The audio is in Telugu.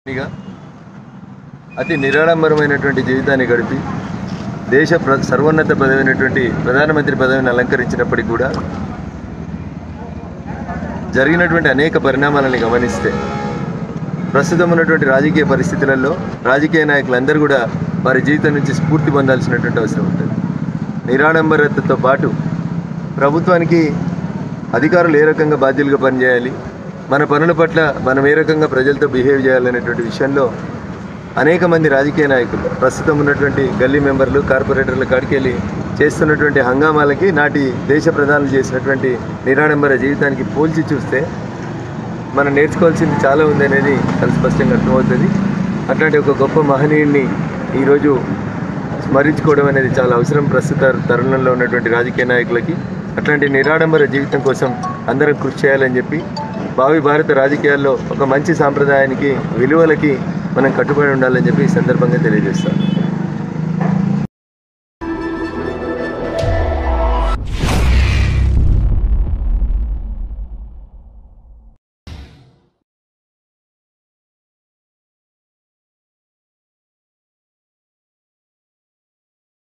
ఇక అతి నిరాడంబరమైనటువంటి జీవితాన్ని గడిపి దేశ ప్ర సర్వోన్నత పదవి అయినటువంటి ప్రధానమంత్రి పదవిని అలంకరించినప్పటికీ కూడా జరిగినటువంటి అనేక పరిణామాలని గమనిస్తే ప్రస్తుతం ఉన్నటువంటి రాజకీయ పరిస్థితులలో రాజకీయ నాయకులందరూ కూడా వారి జీవితం నుంచి స్ఫూర్తి పొందాల్సినటువంటి అవసరం ఉంటుంది నిరాడంబరతతో పాటు ప్రభుత్వానికి అధికారులు ఏ రకంగా బాధ్యులుగా పనిచేయాలి మన పనుల పట్ల మనం ఏ రకంగా ప్రజలతో బిహేవ్ చేయాలనేటువంటి విషయంలో అనేక మంది రాజకీయ నాయకులు ప్రస్తుతం ఉన్నటువంటి గల్లీ మెంబర్లు కార్పొరేటర్ల కాడికి వెళ్ళి చేస్తున్నటువంటి హంగామాలకి నాటి దేశ ప్రధానులు చేసినటువంటి నిరాడంబర జీవితానికి పోల్చి చూస్తే మనం నేర్చుకోవాల్సింది చాలా ఉంది అనేది చాలా స్పష్టంగా అర్థమవుతుంది అట్లాంటి ఒక గొప్ప మహనీయుడిని ఈరోజు స్మరించుకోవడం అనేది చాలా అవసరం ప్రస్తుత తరుణంలో ఉన్నటువంటి రాజకీయ నాయకులకి అట్లాంటి నిరాడంబర జీవితం కోసం అందరం కృషి చేయాలని చెప్పి భావి భారత రాజకీయాల్లో ఒక మంచి సాంప్రదాయానికి విలువలకి మనం కట్టుబడి ఉండాలని చెప్పి ఈ సందర్భంగా తెలియజేస్తాను